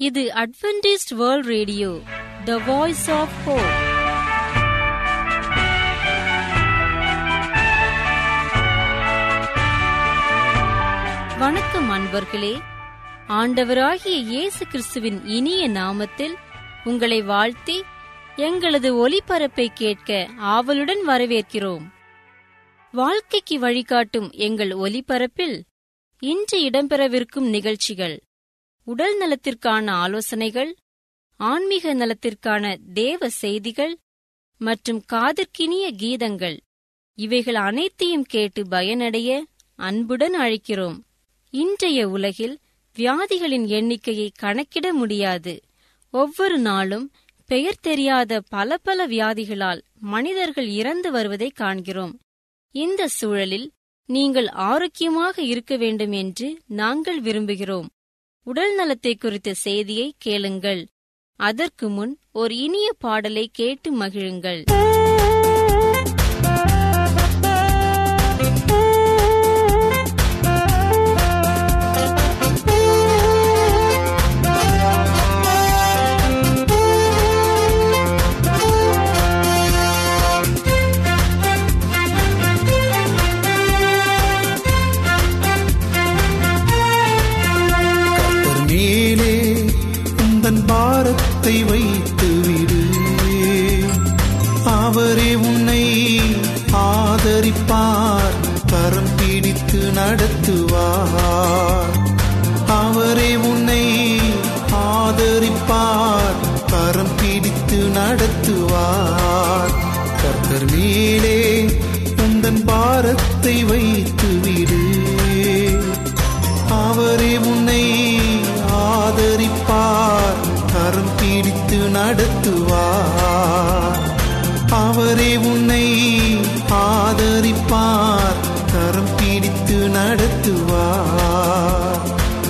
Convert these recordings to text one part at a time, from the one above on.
இது Adventist World Radio the Voice of Hope வணக்கம் அன்பர்களே ஆண்டவராகிய இயேசு கிறிஸ்துவின் இனிய நாமத்தில் உங்களை வாழ்த்தி எங்களது ஒலிபரப்பை கேட்க ஆவலுடன் வரவேற்கிறோம் வாழ்க்கைக்கு வழிகாட்டும் எங்கள் ஒலிபரப்பில் இன்று இடம்பெறவிருக்கும் நிகழ்ச்சிகள் உடல் நலத்திற்கான ஆலோசனைகள் ஆன்மீக நலத்திற்கான தேவ செய்திகள் மற்றும் காதற்கினிய கீதங்கள் இவைகள் அனைத்தையும் கேட்டு பயனடைய அன்புடன் அழைக்கிறோம் இன்றைய உலகில் வியாதிகளின் எண்ணிக்கையை கணக்கிட முடியாது ஒவ்வொரு நாளும் பெயர் தெரியாத பல பல வியாதிகளால் மனிதர்கள் இறந்து வருவதை காண்கிறோம் இந்த சூழலில் நீங்கள் ஆரோக்கியமாக இருக்க வேண்டும் என்று நாங்கள் விரும்புகிறோம் உடல் நலத்தை குறித்த செய்தியை கேளுங்கள் அதற்கு முன் ஒரு இனிய பாடலை கேட்டு மகிழுங்கள் கர்த்தர் மேலே உந்தன் பாரத்தை வைத்து விடு அவரே உன்னை ஆதரிப்பார் கரம் பிடித்து நடத்துவார் அவரே உன்னை ஆதரிப்பார் கரம் பிடித்து நடத்துவார் கர்த்தர் மேலே உந்தன் பாரத்தை வைத்து விடு அவரே உன்னை ஆதரிப்பார் கரம் பிடித்து நடத்துவார் அவரே உன்னை ஆதரிப்பார் கரம் பிடித்து நடத்துவார்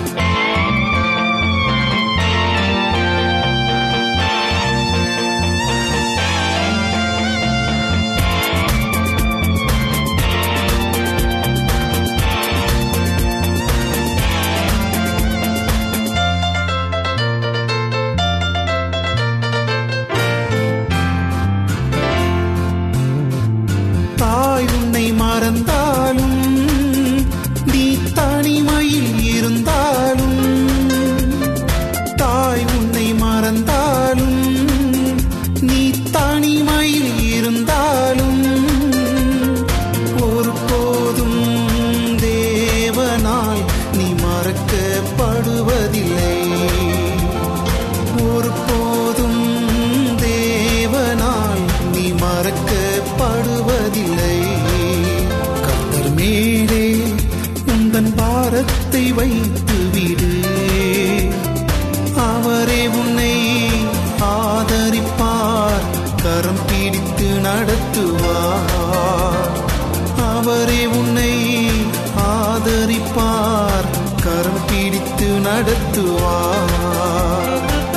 தாய் உன்னை மறந்தாலும் நீ தனிமையில் இருந்தாலும் தாய் உன்னை மறந்தாலும் நீ தனிமையில் இருந்தாலும் ஒருபோதும் தேவனால் நீ மறக்கப்படுவதில்லை ஒருபோதும் தேவனால் நீ மறக்கப்படுவதில்லை கர்த்தர் மேலே உந்தன் பாரத்தை வைத்து விடு அவரே உன்னை ஆதரிப்பார் கரம் பிடித்து நடத்துவார் அவரே உன்னை ஆதரிப்பார் கரம் பிடித்து நடத்துவார்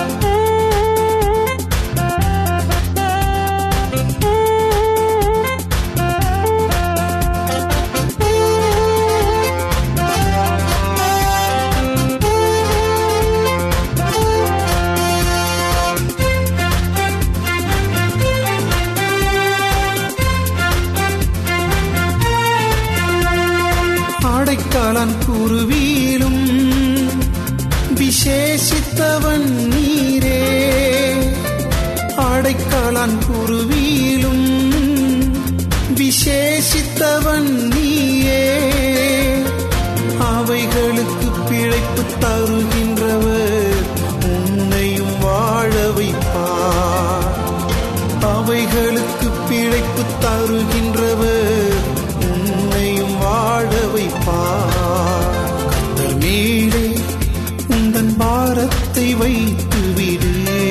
அடைக்காலன் குருவியிலும் விசேஷித்தவன் நீரே அடைக்காலன் குருவியிலும் விசேஷித்தவன் நீயே அவைகளுக்கு பிழைப்பு தருகின்றவர் உன்னையும் வாழ வைப்பார் அவைகளுக்கு பிழைப்பு தருகின்றவர் உன்னையும் வாழ வைப்பார் கர்த்தர் மேலே உந்தன் பாரத்தை வைத்து விடு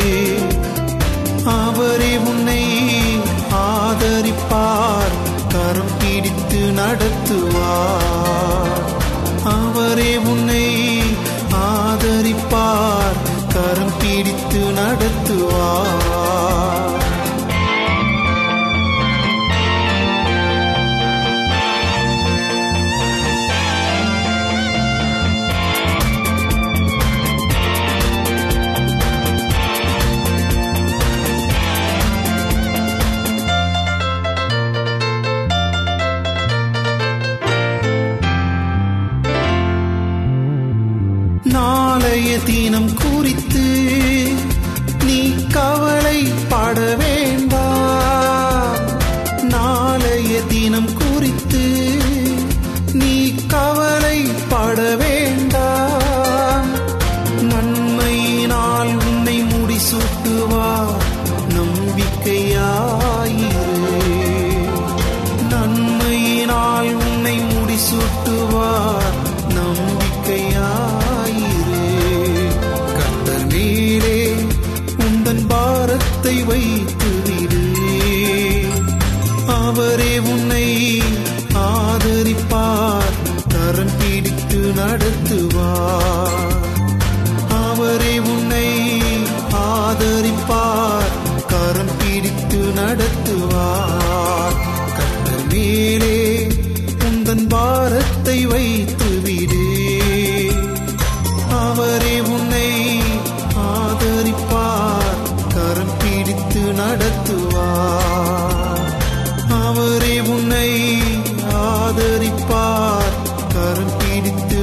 அவரே உன்னை ஆதரிப்பார் கரம் பிடித்து நடத்துவார் அவரே உன்னை ஆதரிப்பார் கரம் பிடித்து நடத்துவார் தினம் குறித்து நீ கவலை பட வேண்டாம் நாளைய தினம் குறித்து நீ கவலை பட வேண்டாம் நன்மையினால் உன்னை முடிசூட்டுவார் நம்பிக்கையாயிரு நன்மையினால் உன்னை முடிசூட்டுவார் நம்பிக்கையாயிரு கர்த்தர் மேலே உந்தன் பாரத்தை வைத்து விடு அவரே உன்னை ஆதரிப்பார் கரம் பிடித்து நடத்துவார் அவரே உன்னை ஆதரிப்பார் கரம் பிடித்து நடத்துவார் கர்த்தர் மேலே உந்தன் பாரத்தை வைத்து விடு அவரே உன்னை ஆதரிப்பார் கரம் பிடித்து நடத்துவார் அவரே உன்னை ஆதரிப்பார் கரம் பிடித்து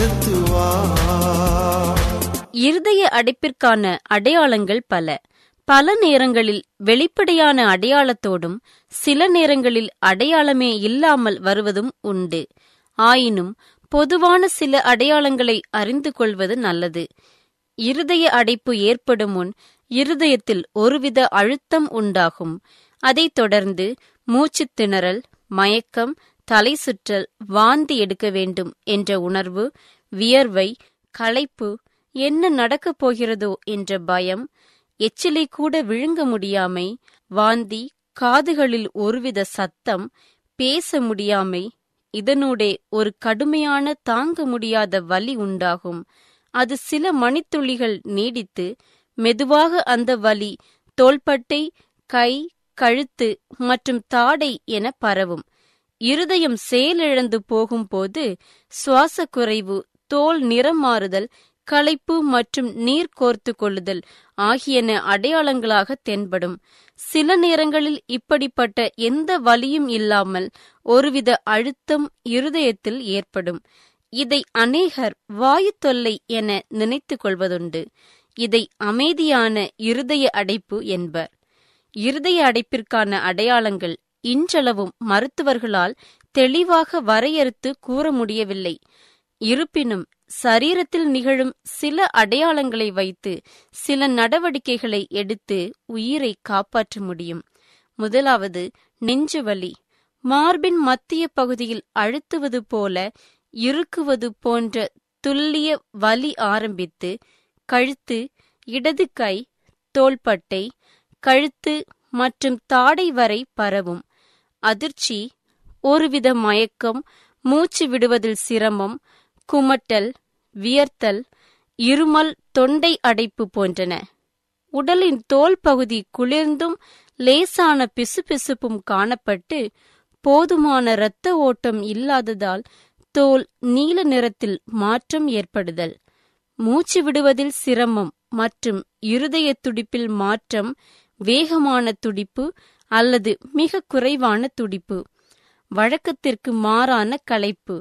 நடத்துவார் இருதய அடைப்பிற்கான அடையாளங்கள் பல பல நேரங்களில் வெளிப்படையான அடையாளத்தோடும் சில நேரங்களில் அடையாளமே இல்லாமல் வருவதும் உண்டு ஆயினும் பொதுவான சில அடையாளங்களை அறிந்து கொள்வது நல்லது இருதய அடைப்பு ஏற்படும் முன் இருதயத்தில் ஒருவித அழுத்தம் உண்டாகும் அதைத் தொடர்ந்து மூச்சுத் திணறல் மயக்கம் தலை சுற்றல் வாந்தி எடுக்க வேண்டும் என்ற உணர்வு வியர்வை களைப்பு என்ன நடக்கப் போகிறதோ என்ற பயம் எச்சிலை கூட விழுங்க முடியாமை வாந்தி காதுகளில் ஒருவித சத்தம் பேச முடியாமை இதனூடே ஒரு கடுமையான தாங்க முடியாத வலி உண்டாகும் அது சில மணித்துளிகள் நீடித்து மெதுவாக அந்த வலி தோள்பட்டை கை கழுத்து மற்றும் தாடை என பரவும் இருதயம் செயலிழந்து போகும்போது சுவாச குறைவு தோல் நிறம் மாறுதல் களைப்பு மற்றும் நீர் கோர்த்து கொள்ளுதல் ஆகியன அடையாளங்களாக தென்படும் சில நேரங்களில் இப்படிப்பட்ட எந்த வலியும் இல்லாமல் ஒருவித அழுத்தம் இருதயத்தில் ஏற்படும் இதை அநேகர் வாயு தொல்லை என நினைத்துக் கொள்வதுண்டு இதை அமைதியான இருதய அடைப்பு என்பர் இருதய அடைப்பிற்கான அடையாளங்கள் இன்றளவும் மருத்துவர்களால் தெளிவாக வரையறுத்து கூற முடியவில்லை இருப்பினும் சரீரத்தில் நிகழும் சில அடையாளங்களை வைத்து சில நடவடிக்கைகளை எடுத்து உயிரை காப்பாற்ற முடியும் முதலாவது நெஞ்சுவலி மார்பின் மத்திய பகுதியில் அழுத்துவது போல இறுக்குவது போன்ற துல்லிய வலி ஆரம்பித்து கழுத்து இடது கை தோள்பட்டை கழுத்து மற்றும் தாடை வரை பரவும் அதிர்ச்சி ஒருவித மயக்கம் மூச்சு விடுவதில் சிரமம் குமட்டல் வியர்த்தல் இருமல் தொண்டை அடைப்பு போன்றன உடலின் தோல் பகுதி குளிர்ந்தும் லேசான பிசுபிசுப்பும் காணப்பட்டு போதுமான இரத்த ஓட்டம் இல்லாததால் தோல் நீல நிறத்தில் மாற்றம் ஏற்படுதல் மூச்சு விடுவதில் சிரமம் மற்றும் இருதய துடிப்பில் மாற்றம் வேகமான துடிப்பு அல்லது மிக குறைவான துடிப்பு வழக்கத்திற்கு மாறான களைப்பு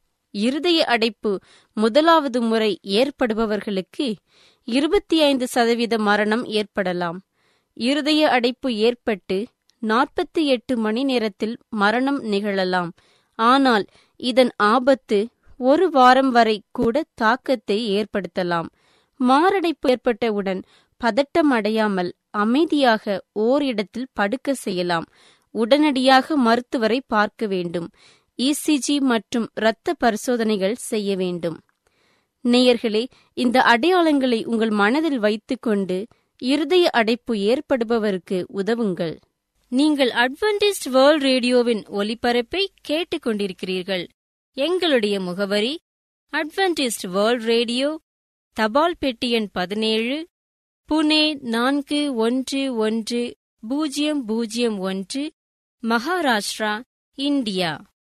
இருதய அடைப்பு முதலாவது முறை ஏற்படுபவர்களுக்கு இருபத்தி ஐந்து சதவீத மரணம் ஏற்படலாம் இருதய அடைப்பு ஏற்பட்டு நாற்பத்தி எட்டு மணி நேரத்தில் மரணம் நிகழலாம் ஆனால் இதன் ஆபத்து ஒரு வாரம் வரை கூட தாக்கத்தை ஏற்படுத்தலாம் மாரடைப்பு ஏற்பட்டவுடன் பதட்டம் அடையாமல் அமைதியாக ஓரிடத்தில் படுக்க செய்யலாம் உடனடியாக மருத்துவரை பார்க்க வேண்டும் இசிஜி மற்றும் இரத்த பரிசோதனைகள் செய்ய வேண்டும் நேயர்களே இந்த அடையாளங்களை உங்கள் மனதில் வைத்துக்கொண்டு இருதய அடைப்பு ஏற்படுபவருக்கு உதவுங்கள் நீங்கள் அட்வென்டிஸ்ட் வேர்ல்ட் ரேடியோவின் ஒலிபரப்பை கேட்டுக்கொண்டிருக்கிறீர்கள் எங்களுடைய முகவரி அட்வென்டிஸ்ட் வேர்ல்ட் ரேடியோ தபால் பெட்டி எண் பதினேழு புனே நான்கு ஒன்று ஒன்று பூஜ்ஜியம் பூஜ்ஜியம் ஒன்று மகாராஷ்டிரா இந்தியா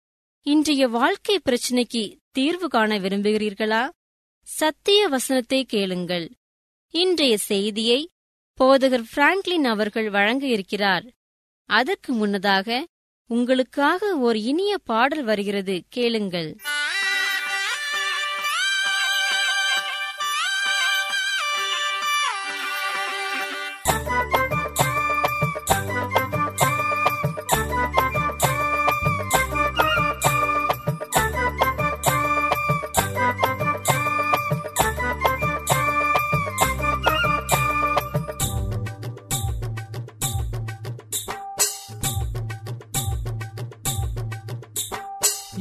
இன்றைய வாழ்க்கை பிரச்சனைக்கு தீர்வு காண விரும்புகிறீர்களா சத்திய வசனத்தை கேளுங்கள் இன்றைய செய்தியை போதகர் பிராங்க்லின் அவர்கள் வழங்க இருக்கிறார் அதற்கு முன்னதாக உங்களுக்காக ஒரு இனிய பாடல் வருகிறது கேளுங்கள்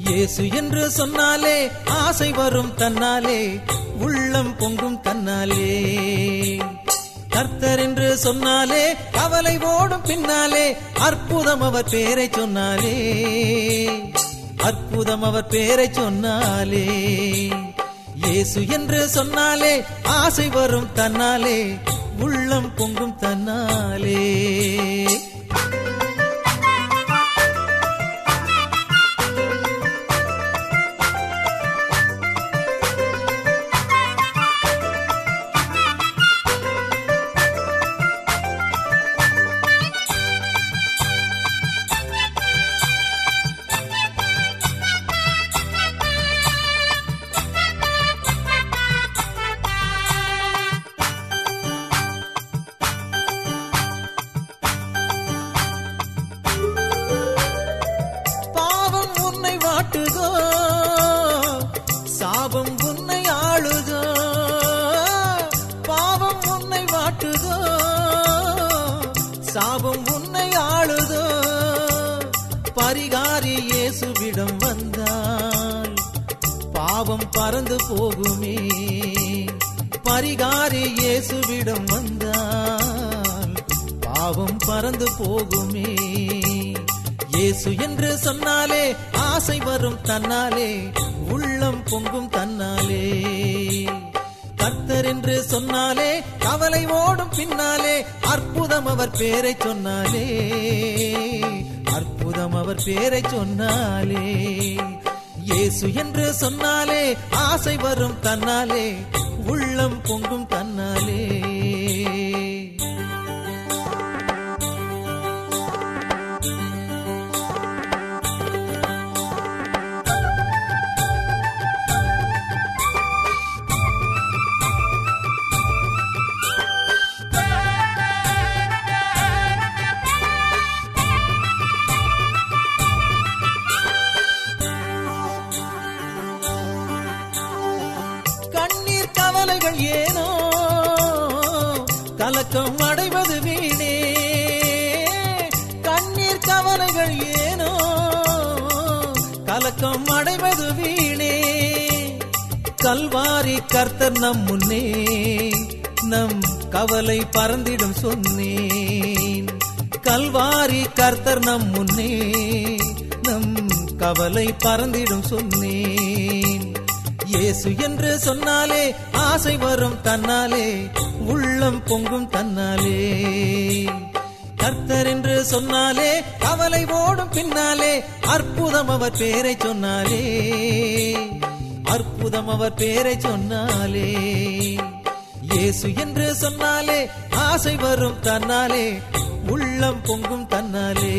இயேசு என்று சொன்னாலே ஆசை வரும் தன்னாலே உள்ளம் பொங்கும் தன்னாலே கர்த்தர் என்று சொன்னாலே கவலை ஓடும் பின்னாலே அற்புதம் அவர் பேரை சொன்னாலே அற்புதம் அவர் பேரை சொன்னாலே இயேசு என்று சொன்னாலே ஆசை வரும் தன்னாலே உள்ளம் பொங்கும் தன்னாலே பாவம் உன்னை வாட்டுதோ சாபம் உன்னை ஆளுதோ பாவம் உன்னை வாட்டுதோ சாபம் உன்னை ஆளுதோ பரிகாரி இயேசுவிடம் வந்தால் பாவம் பறந்து போகுமே பரிகாரி இயேசுவிடம் வந்தால் பாவம் பறந்து போகுமே இயேசு என்று சொன்னாலே ஆசை வரும் தன்னாலே உள்ளம் பொங்கும் தன்னாலே கர்த்தர் என்று சொன்னாலே கவலை ஓடும் பின்னாலே அற்புதம் அவர் பேரை சொன்னாலே அற்புதம் அவர் பேரை சொன்னாலே இயேசு என்று சொன்னாலே ஆசை வரும் தன்னாலே உள்ளம் பொங்கும் தன்னாலே கண்ணீர் கவலைகள் ஏனோ கலக்கம் அடைவது வீணே கண்ணீர் கவலைகள் ஏனோ கலக்கம் அடைவது வீணே கல்வாரி கர்த்தர் நம் முன்னே நம் கவலை பறந்திடும் சொன்னேன் கல்வாரி கர்த்தர் நம் முன்னே நம் கவலை பறந்திடும் சொன்னேன் இயேசு என்று சொன்னாலே ஆசை வரும் தன்னாலே உள்ளம் பொங்கும் தன்னாலே கர்த்தர் என்று சொன்னாலே கவலை ஓடும் பின்னாலே அற்புதம் அவர் பேரை சொன்னாலே அற்புதம் அவர் பேரை சொன்னாலே இயேசு என்று சொன்னாலே ஆசை வரும் தன்னாலே உள்ளம் பொங்கும் தன்னாலே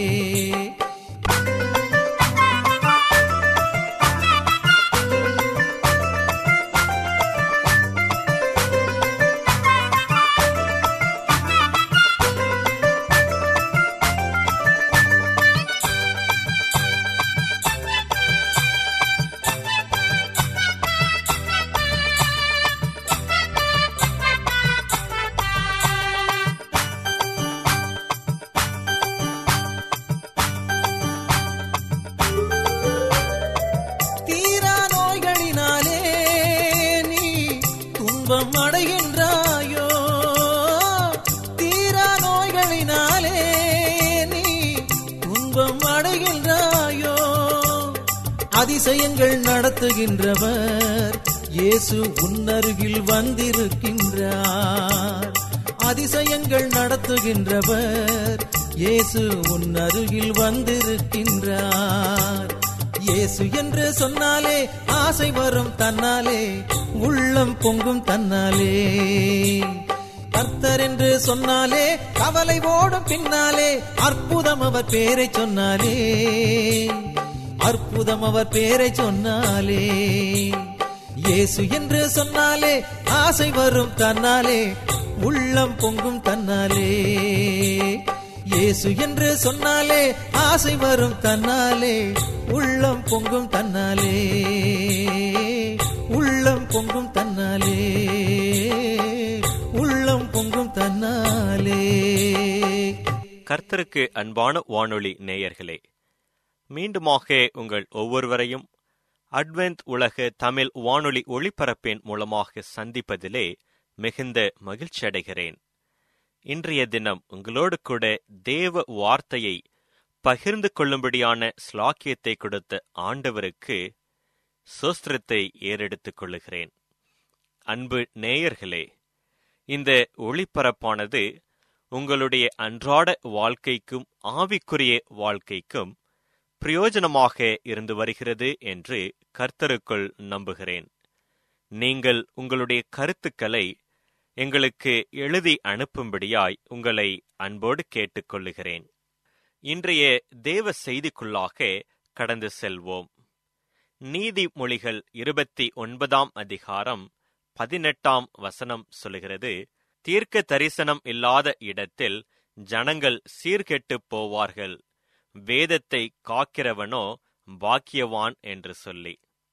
தீரா நோய்களினாலே நீ துன்பம் அடைகின்றாயோ தீரா நோய்களினாலே நீ துன்பம் அடைகின்றாயோ அதிசயங்கள் நடத்துகின்றவர் இயேசு உன்னருகில் வந்திருக்கின்றார் அதிசயங்கள் நடத்துகின்றவர் இயேசு உன்னருகில் வந்திருக்கின்றார் இயேசு என்று சொன்னாலே ஆசை வரும் தன்னாலே உள்ளம் பொங்கும் தன்னாலே கர்த்தர் என்று சொன்னாலே கவலை ஓடும் பின்னாலே அற்புதம் அவர் பேரை சொன்னாலே அற்புதம் அவர் பேரை சொன்னாலே இயேசு என்று சொன்னாலே ஆசை வரும் தன்னாலே உள்ளம் பொங்கும் தன்னாலே இயேசு என்று சொன்னாலே ஆசை வரும் தன்னாலே உள்ளம் பொங்கும் தன்னாலே உள்ளம் பொங்கும் தன்னாலே உள்ளம் பொங்கும் தன்னாலே கர்த்தருக்கு அன்பான வானொலி நேயர்களே மீண்டுமாக உங்கள் ஒவ்வொருவரையும் அட்வென்த் உலக தமிழ் வானொலி ஒளிபரப்பின் மூலமாக சந்திப்பதிலே மிகுந்த மகிழ்ச்சி அடைகிறேன் இன்றைய தினம் உங்களோடு கூட தேவ வார்த்தையை பகிர்ந்து கொள்ளும்படியான ஸ்லாக்கியத்தை கொடுத்த ஆண்டவருக்கு சோஸ்திரத்தை ஏறெடுத்துக் கொள்ளுகிறேன் அன்பு நேயர்களே இந்த ஒளிபரப்பானது உங்களுடைய அன்றாட வாழ்க்கைக்கும் ஆவிக்குரிய வாழ்க்கைக்கும் பிரயோஜனமாக இருந்து வருகிறது என்று கர்த்தருக்குள் நம்புகிறேன் நீங்கள் உங்களுடைய கருத்துக்களை எங்களுக்கு எழுதி அனுப்பும்படியாய் உங்களை அன்போடு கேட்டுக்கொள்ளுகிறேன் இன்றைய தேவ செய்திக்குள்ளாக கடந்து செல்வோம் நீதிமொழிகள் இருபத்தி ஒன்பதாம் அதிகாரம் பதினெட்டாம் வசனம் சொல்லுகிறது தீர்க்க தரிசனம் இல்லாத இடத்தில் ஜனங்கள் சீர்கெட்டுப் போவார்கள் வேதத்தை காக்கிறவனோ பாக்கியவான் என்று சொல்லி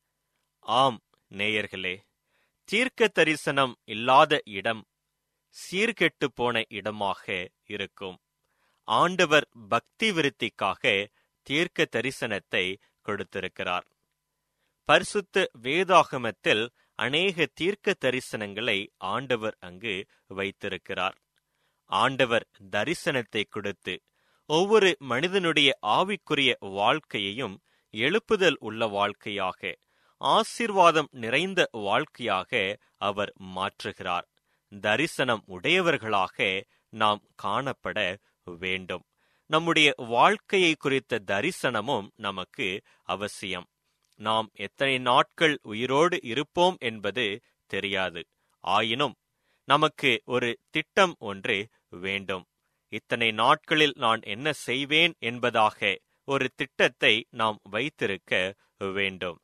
ஆம் நேயர்களே தீர்க்க தரிசனம் இல்லாத இடம் சீர்கெட்டு போன இடமாக இருக்கும் ஆண்டவர் பக்தி விருத்திக்காக தீர்க்க தரிசனத்தை கொடுத்திருக்கிறார் பரிசுத்த வேதாகமத்தில் அநேக தீர்க்க தரிசனங்களை ஆண்டவர் அங்கு வைத்திருக்கிறார் ஆண்டவர் தரிசனத்தை கொடுத்து ஒவ்வொரு மனிதனுடைய ஆவிக்குரிய வாழ்க்கையையும் எழுப்புதல் உள்ள வாழ்க்கையாக ஆசீர்வாதம் நிறைந்த வாழ்க்கையாக அவர் மாற்றுகிறார் தரிசனம் உடையவர்களாக நாம் காணப்பட வேண்டும் நம்முடைய வாழ்க்கையை குறித்த தரிசனமும் நமக்கு அவசியம் நாம் எத்தனை நாட்கள் உயிரோடு இருப்போம் என்பது தெரியாது ஆயினும் நமக்கு ஒரு திட்டம் ஒன்று வேண்டும் இத்தனை நாட்களில் நான் என்ன செய்வேன் என்பதாக ஒரு திட்டத்தை நாம் வைத்திருக்க வேண்டும்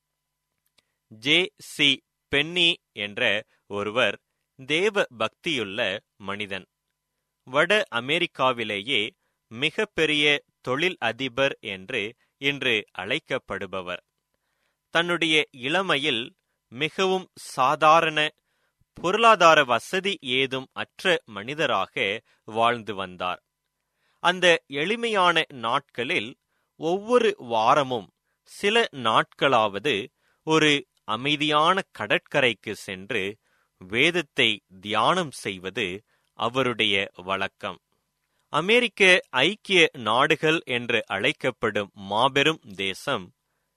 ஜே சி பென்னி என்ற ஒருவர் தேவ பக்தியுள்ள மனிதன் வட அமெரிக்காவிலேயே மிக பெரிய தொழில் அதிபர் என்று இன்று அழைக்கப்படுபவர் தன்னுடைய இளமையில் மிகவும் சாதாரண பொருளாதார வசதி ஏதும் அற்ற மனிதராக வாழ்ந்து வந்தார் அந்த எளிமையான நாட்களில் ஒவ்வொரு வாரமும் சில நாட்களாவது ஒரு அமைதியான கடற்கரைக்கு சென்று வேதத்தை தியானம் செய்வது அவருடைய வழக்கம் அமெரிக்க ஐக்கிய நாடுகள் என்று அழைக்கப்படும் மாபெரும் தேசம்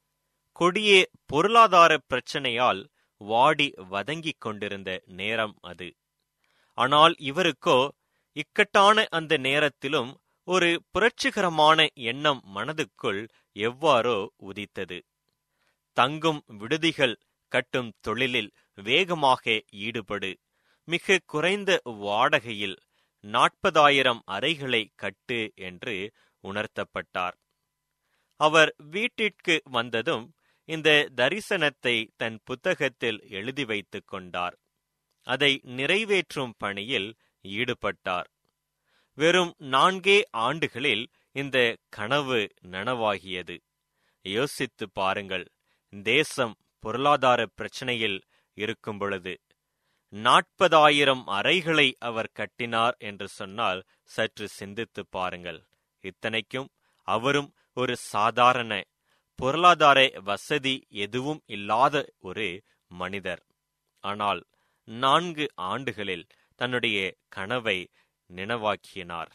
கொடிய பொருளாதார பிரச்சனையால் வாடி வதங்கிக் கொண்டிருந்த நேரம் அது ஆனால் இவருக்கோ இக்கட்டான அந்த நேரத்திலும் ஒரு புரட்சிகரமான எண்ணம் மனதுக்குள் எவ்வாறோ உதித்தது தங்கும் விடுதிகள் கட்டும் தொழிலில் வேகமாக ஈடுபடு மிக குறைந்த வாடகையில் நாற்பதாயிரம் அறைகளை கட்டு என்று உணர்த்தப்பட்டார் அவர் வீட்டிற்கு வந்ததும் இந்த தரிசனத்தை தன் புத்தகத்தில் எழுதி வைத்துக் கொண்டார் அதை நிறைவேற்றும் பணியில் ஈடுபட்டார் வெறும் நான்கே ஆண்டுகளில் இந்த கனவு நனவாகியது யோசித்து பாருங்கள் தேசம் பொருளாதார பிரச்சனையில் இருக்கும் பொழுது நாற்பதாயிரம் அறைகளை அவர் கட்டினார் என்று சொன்னால் சற்று சிந்தித்து பாருங்கள் இத்தனைக்கும் அவரும் ஒரு சாதாரண பொருளாதார வசதி எதுவும் இல்லாத ஒரு மனிதர் ஆனால் நான்கு ஆண்டுகளில் தன்னுடைய கனவை நினைவாக்கினார்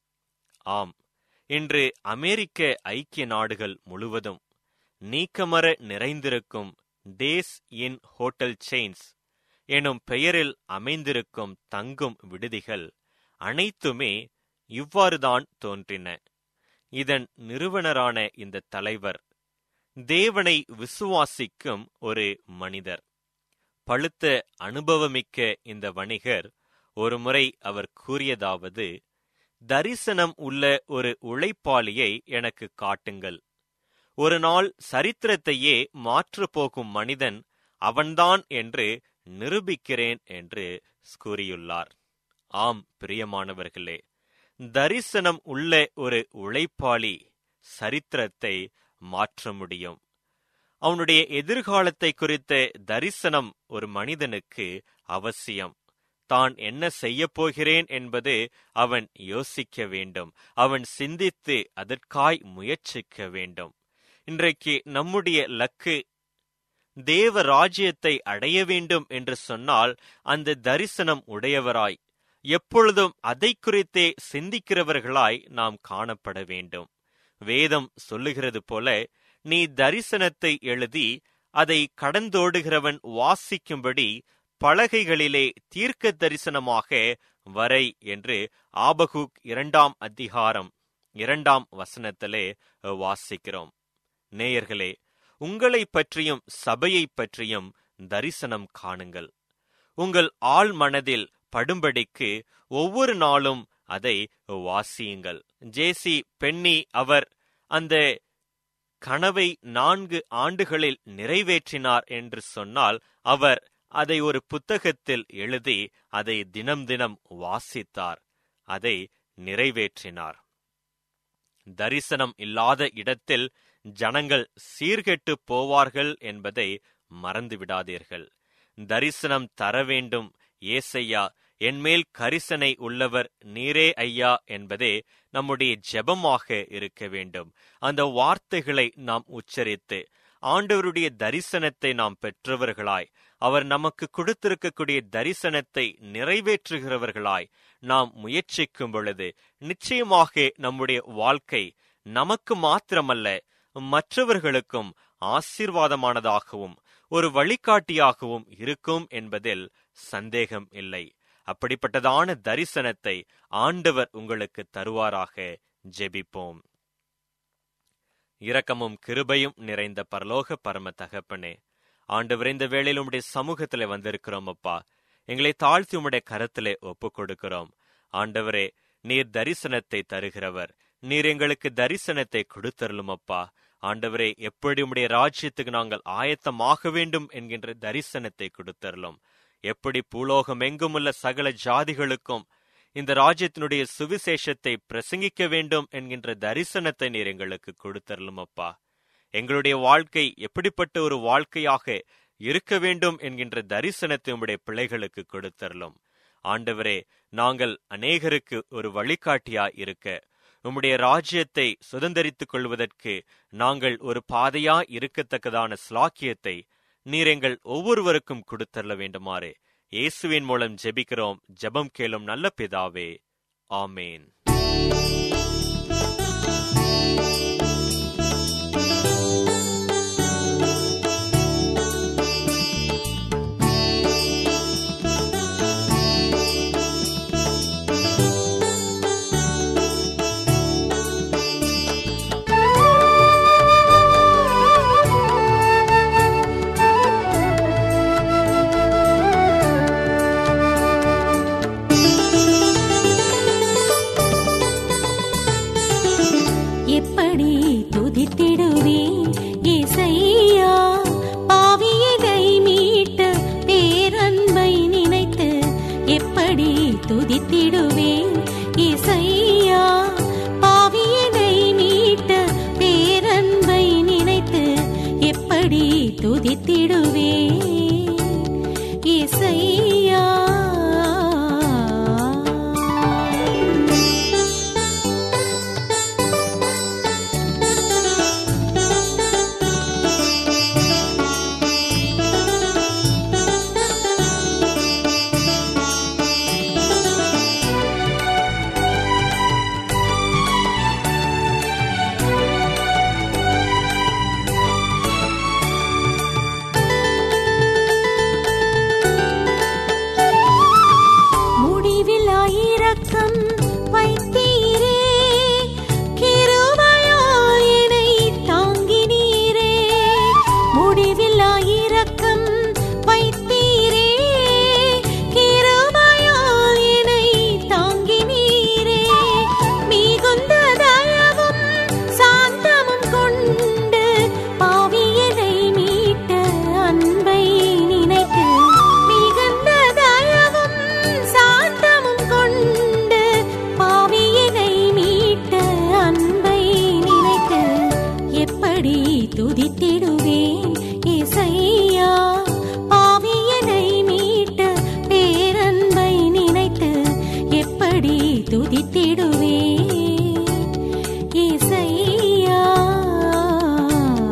ஆம் இன்று அமெரிக்க ஐக்கிய நாடுகள் முழுவதும் நீக்கமர நிறைந்திருக்கும் டேஸ் இன் ஹோட்டல் செயின்ஸ் எனும் பெயரில் அமைந்திருக்கும் தங்கும் விடுதிகள் அனைத்துமே இவ்வாறுதான் தோன்றின இதன் நிறுவனரான இந்த தலைவர் தேவனை விசுவாசிக்கும் ஒரு மனிதர் பழுத்த அனுபவமிக்க இந்த வணிகர் ஒருமுறை அவர் கூறியதாவது தரிசனம் உள்ள ஒரு உழைப்பாளியை எனக்கு காட்டுங்கள் ஒரு நாள் சரித்திரத்தையே மாற்றப் போகும் மனிதன் அவன்தான் என்று நிரூபிக்கிறேன் என்று கூறியுள்ளார் ஆம் பிரியமானவர்களே தரிசனம் உள்ள ஒரு உழைப்பாளி சரித்திரத்தை மாற்ற முடியும் அவனுடைய எதிர்காலத்தை குறித்த தரிசனம் ஒரு மனிதனுக்கு அவசியம் தான் என்ன செய்யப் போகிறேன் என்பது அவன் யோசிக்க வேண்டும் அவன் சிந்தித்து அதற்காய் முயற்சிக்க வேண்டும் இன்றைக்கு நம்முடைய லக்கு தேவ ராஜ்யத்தை அடைய வேண்டும் என்று சொன்னால் அந்த தரிசனம் உடையவராய் எப்பொழுதும் அதை குறித்தே சிந்திக்கிறவர்களாய் நாம் காணப்பட வேண்டும் வேதம் சொல்லுகிறது போல நீ தரிசனத்தை எழுதி அதை கடந்தோடுகிறவன் வாசிக்கும்படி பலகைகளிலே தீர்க்க தரிசனமாக வரை என்று ஆபகுக் இரண்டாம் அதிகாரம் இரண்டாம் வசனத்திலே வாசிக்கிறோம் நேயர்களே உங்களை பற்றியும் சபையை பற்றியும் தரிசனம் காணுங்கள் உங்கள் ஆள் மனதில் படும்படிக்கு ஒவ்வொரு நாளும் அதை வாசியுங்கள் ஜேசி பென்னி அவர் அந்த கனவை நான்கு ஆண்டுகளில் நிறைவேற்றினார் என்று சொன்னால் அவர் அதை ஒரு புத்தகத்தில் எழுதி அதை தினம் தினம் வாசித்தார் அதை நிறைவேற்றினார் தரிசனம் இல்லாத இடத்தில் ஜனங்கள் சீர்கெட்டு போவார்கள் என்பதை மறந்துவிடாதீர்கள் தரிசனம் தர வேண்டும் ஏசையா என்மேல் கரிசனை உள்ளவர் நீரே ஐயா என்பதே நம்முடைய ஜெபமாக இருக்க வேண்டும் அந்த வார்த்தைகளை நாம் உச்சரித்து ஆண்டவருடைய தரிசனத்தை நாம் பெற்றவர்களாய் அவர் நமக்கு கொடுத்திருக்கக்கூடிய தரிசனத்தை நிறைவேற்றுகிறவர்களாய் நாம் முயற்சிக்கும் பொழுது நிச்சயமாக நம்முடைய வாழ்க்கை நமக்கு மாத்திரமல்ல மற்றவர்களுக்கும் ஆசீர்வாதமானதாகவும் ஒரு வழிகாட்டியாகவும் இருக்கும் என்பதில் சந்தேகம் இல்லை அப்படிப்பட்டதான தரிசனத்தை ஆண்டவர் உங்களுக்கு தருவாராக ஜெபிப்போம் இரக்கமும் கிருபையும் நிறைந்த பரலோக பரம தகப்பனே ஆண்டவர் இந்த வேளையில் உம்முடைய சமூகத்திலே வந்திருக்கிறோம் அப்பா எங்களை தாழ்த்தி உம்முடைய கரத்திலே ஒப்பு கொடுக்கிறோம் ஆண்டவரே நீர் தரிசனத்தை தருகிறவர் நீர் எங்களுக்கு தரிசனத்தை கொடுத்தருளும் அப்பா ஆண்டவரே எப்படி உம்முடைய ராஜ்யத்துக்கு நாங்கள் ஆயத்தமாக வேண்டும் என்கின்ற தரிசனத்தை கொடுத்தருளும் எப்படி பூலோகம் எங்குமுள்ள சகல ஜாதிகளுக்கும் இந்த ராஜ்யத்தினுடைய சுவிசேஷத்தை பிரசங்கிக்க வேண்டும் என்கின்ற தரிசனத்தை நீர் எங்களுக்கு கொடுத்தரலும் அப்பா எங்களுடைய வாழ்க்கை எப்படிப்பட்ட ஒரு வாழ்க்கையாக இருக்க வேண்டும் என்கின்ற தரிசனத்தை உம்முடைய பிள்ளைகளுக்கு கொடுத்தரலும் ஆண்டவரே நாங்கள் அநேகருக்கு ஒரு வழிகாட்டியா இருக்க உம்முடைய ராஜ்யத்தை சுதந்திரித்துக் கொள்வதற்கு நாங்கள் ஒரு பாதையா இருக்கத்தக்கதான ஸ்லாக்கியத்தை நீர் எங்கள் ஒவ்வொருவருக்கும் கொடுத்தரல வேண்டுமாறு இயேசுவின் மூலம் ஜெபிக்கிறோம் ஜெபம் கேளும் நல்ல பிதாவே ஆமேன் எப்படி துதித்திடுவேன் இசையா பாவியதை மீட்ட பேரன்பை நினைத்து எப்படி துதித்திடுவேன் இசையா பாவியதை மீட்ட பேரன்பை நினைத்து எப்படி துதித்திடுவேன் இசையா முடிவில் ஆயிரக்கம் வைத்தீரே கிருபையால் என்னை தாங்கினீரே முடிவில் ஆயிரக்கம் வைத்தீரே கிருபையால் என்னை தாங்கினீரே மிகுந்த தயவும் சாந்தமும் கொண்டு பாவியனை மீட்ட அன்பை நினைத்து மிகுந்த தயவும் சாந்தமும் கொண்டு பாவியனை மீட்ட அன்பை நினைத்து எப்படி துதித்திடுவேன் இசையா பாவியனை மீட்ட பேரன்பை நினைத்து எப்படி துதித்திடுவேன் இசையா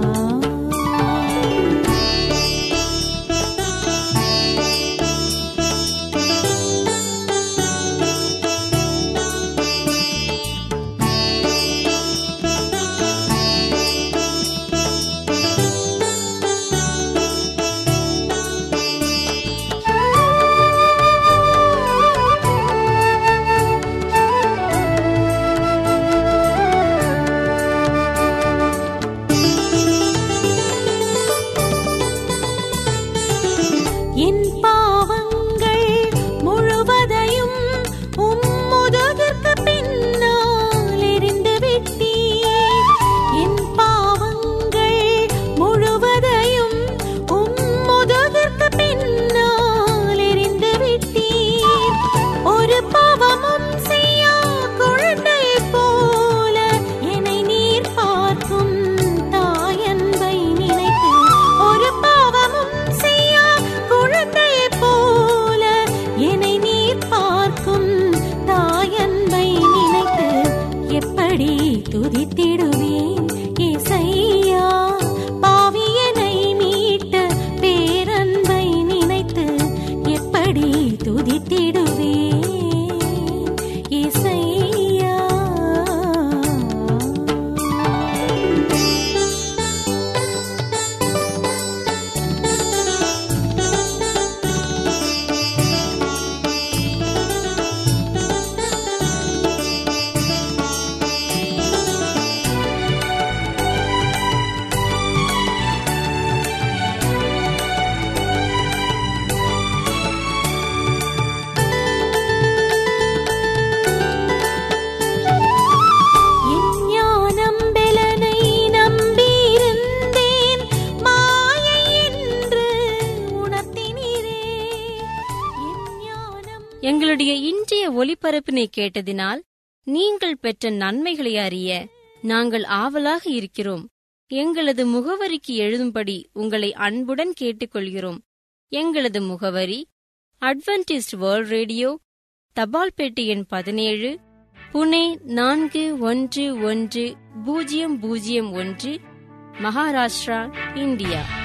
இன்றைய ஒலிபரப்பினை கேட்டதினால் நீங்கள் பெற்ற நன்மைகளை அறிய நாங்கள் ஆவலாக இருக்கிறோம் எங்களது முகவரிக்கு எழுதும்படி உங்களை அன்புடன் கேட்டுக்கொள்கிறோம் எங்களது முகவரி அட்வென்டிஸ்ட் வேர்ல்ட் ரேடியோ தபால் பெட்டி எண் பதினேழு புனே நான்கு ஒன்று ஒன்று பூஜ்ஜியம் பூஜ்ஜியம் ஒன்று மகாராஷ்டிரா இந்தியா